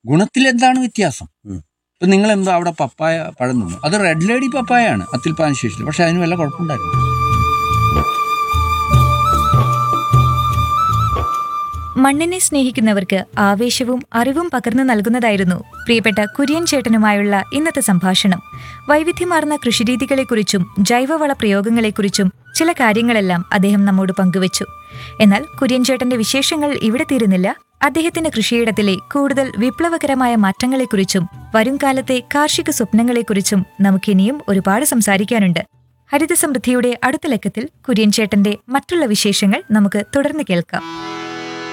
ഗുണത്തിൽ എന്താണ് വ്യത്യാസം ഉം. ഇപ്പൊ നിങ്ങൾ എന്തോ അവിടെ പപ്പായ പഴം തിന്നു അത് റെഡ് ലേഡി പപ്പായാണ് അത്തിൽപ്പാന ശേഷത്തിൽ പക്ഷെ അതിന് വല്ല കുഴപ്പമുണ്ടായിരുന്നു മണ്ണിനെ സ്നേഹിക്കുന്നവർക്ക് ആവേശവും അറിവും പകർന്നു നൽകുന്നതായിരുന്നു പ്രിയപ്പെട്ട കുര്യൻ ചേട്ടനുമായുള്ള ഇന്നത്തെ സംഭാഷണം വൈവിധ്യമാർന്ന കൃഷിരീതികളെക്കുറിച്ചും ജൈവവള പ്രയോഗങ്ങളെക്കുറിച്ചും ചില കാര്യങ്ങളെല്ലാം അദ്ദേഹം നമ്മോട് പങ്കുവച്ചു എന്നാൽ കുര്യൻ ചേട്ടന്റെ വിശേഷങ്ങൾ ഇവിടെ തീരുന്നില്ല അദ്ദേഹത്തിന്റെ കൃഷിയിടത്തിലെ കൂടുതൽ വിപ്ലവകരമായ മാറ്റങ്ങളെക്കുറിച്ചും വരുംകാലത്തെ കാർഷിക സ്വപ്നങ്ങളെക്കുറിച്ചും നമുക്കിനിയും ഒരുപാട് സംസാരിക്കാനുണ്ട് ഹരിതസമൃദ്ധിയുടെ അടുത്ത ലക്കത്തിൽ കുര്യൻ ചേട്ടന്റെ മറ്റുള്ള വിശേഷങ്ങൾ നമുക്ക് തുടർന്ന് കേൾക്കാം